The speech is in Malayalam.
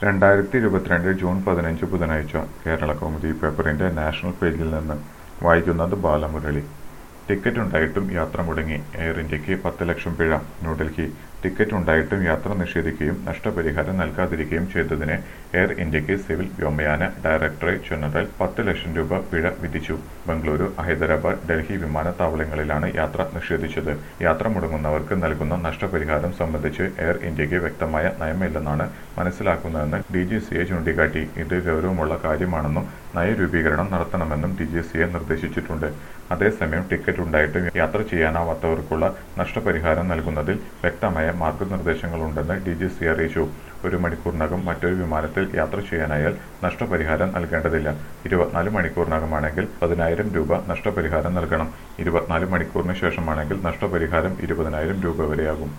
രണ്ടായിരത്തി ഇരുപത്തിരണ്ട് ജൂൺ പതിനഞ്ച് ബുധനാഴ്ച കേരള കൗമുദി പേപ്പറിന്റെ നാഷണൽ പേജിൽ നിന്ന് വായിക്കുന്നത് ബാലമുരളി ടിക്കറ്റ് ഉണ്ടായിട്ടും യാത്ര മുടങ്ങി എയർ ഇന്ത്യക്ക് പത്ത് ലക്ഷം പിഴ ന്യൂഡൽഹി ടിക്കറ്റ് ഉണ്ടായിട്ടും യാത്ര നിഷേധിക്കുകയും നഷ്ടപരിഹാരം നൽകാതിരിക്കുകയും ചെയ്തതിന് എയർ ഇന്ത്യക്ക് സിവിൽ വ്യോമയാന ഡയറക്ടറേറ്റ് ജനറൽ പത്ത് ലക്ഷം രൂപ പിഴ വിധിച്ചു ബംഗളൂരു ഹൈദരാബാദ് ഡൽഹി വിമാനത്താവളങ്ങളിലാണ് യാത്ര നിഷേധിച്ചത് യാത്ര മുടങ്ങുന്നവർക്ക് നൽകുന്ന നഷ്ടപരിഹാരം സംബന്ധിച്ച് എയർ ഇന്ത്യക്ക് വ്യക്തമായ നയമില്ലെന്നാണ് മനസ്സിലാക്കുന്നതെന്ന് ഡി ജി സിയെ ചൂണ്ടിക്കാട്ടി ഇത് ഗൗരവമുള്ള കാര്യമാണെന്നും നയരൂപീകരണം നടത്തണമെന്നും ഡി ജി സിയെ നിർദ്ദേശിച്ചിട്ടുണ്ട് അതേസമയം ടിക്കറ്റ് ഉണ്ടായിട്ടും യാത്ര ചെയ്യാനാവാത്തവർക്കുള്ള നഷ്ടപരിഹാരം നൽകുന്നതിൽ വ്യക്തമായ മാർഗനിർദ്ദേശങ്ങളുണ്ടെന്ന് ഡി ജി സി അറിയിച്ചു ഒരു മണിക്കൂറിനകം മറ്റൊരു വിമാനത്തിൽ യാത്ര ചെയ്യാനായാൽ നഷ്ടപരിഹാരം നൽകേണ്ടതില്ല ഇരുപത്തിനാല് മണിക്കൂറിനകമാണെങ്കിൽ പതിനായിരം രൂപ നഷ്ടപരിഹാരം നൽകണം ഇരുപത്തിനാല് മണിക്കൂറിന് ശേഷമാണെങ്കിൽ നഷ്ടപരിഹാരം ഇരുപതിനായിരം രൂപ വരെയാകും